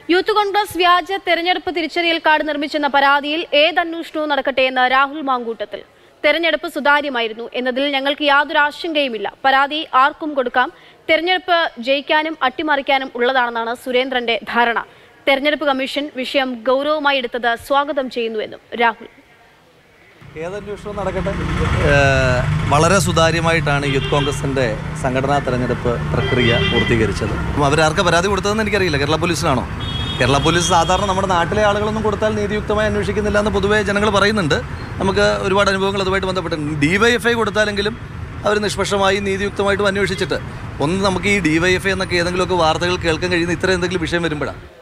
youth Congress വ്യാജ തെരഞ്ഞെടുപ്പ് തിരിച്ചറിയൽ കാർഡ് നിർമ്മിച്ചെന്ന പരാതിയിൽ ഏത് അന്വേഷണവും നടക്കട്ടെ എന്ന് രാഹുൽ മാങ്കൂട്ടത്തിൽ തെരഞ്ഞെടുപ്പ് സുതാര്യമായിരുന്നു എന്നതിൽ ഞങ്ങൾക്ക് യാതൊരു ആശങ്കയുമില്ല പരാതി ആർക്കും കൊടുക്കാം തെരഞ്ഞെടുപ്പ് ജയിക്കാനും അട്ടിമറിക്കാനും ഉള്ളതാണെന്നാണ് സുരേന്ദ്രന്റെ ധാരണ തെരഞ്ഞെടുപ്പ് കമ്മീഷൻ വിഷയം ഗൗരവമായി എടുത്തത് സ്വാഗതം ചെയ്യുന്നുവെന്നും രാഹുൽ ഏതന്വേഷണം നടക്കട്ടെ വളരെ സുതാര്യമായിട്ടാണ് യൂത്ത് കോൺഗ്രസിൻ്റെ സംഘടനാ തെരഞ്ഞെടുപ്പ് പ്രക്രിയ പൂർത്തീകരിച്ചത് അപ്പം അവരാർക്ക് പരാതി കൊടുത്തതെന്ന് എനിക്കറിയില്ല കേരള പോലീസിനാണോ കേരള പോലീസ് സാധാരണ നമ്മുടെ നാട്ടിലെ ആളുകളൊന്നും കൊടുത്താൽ നീതിയുക്തമായി അന്വേഷിക്കുന്നില്ല എന്ന് പൊതുവേ ജനങ്ങൾ പറയുന്നുണ്ട് നമുക്ക് ഒരുപാട് അനുഭവങ്ങൾ അതുമായിട്ട് ബന്ധപ്പെട്ടുണ്ട് ഡി വൈ എഫ് ഐ കൊടുത്താലെങ്കിലും അവർ നിഷ്പക്ഷമായി നീതിയുക്തമായിട്ടും അന്വേഷിച്ചിട്ട് ഒന്ന് നമുക്ക് ഈ ഡി വൈ എഫ് ഐ എന്നൊക്കെ ഏതെങ്കിലുമൊക്കെ വാർത്തകൾ കേൾക്കാൻ കഴിയുന്ന ഇത്ര എന്തെങ്കിലും വിഷയം വരുമ്പോഴാണ്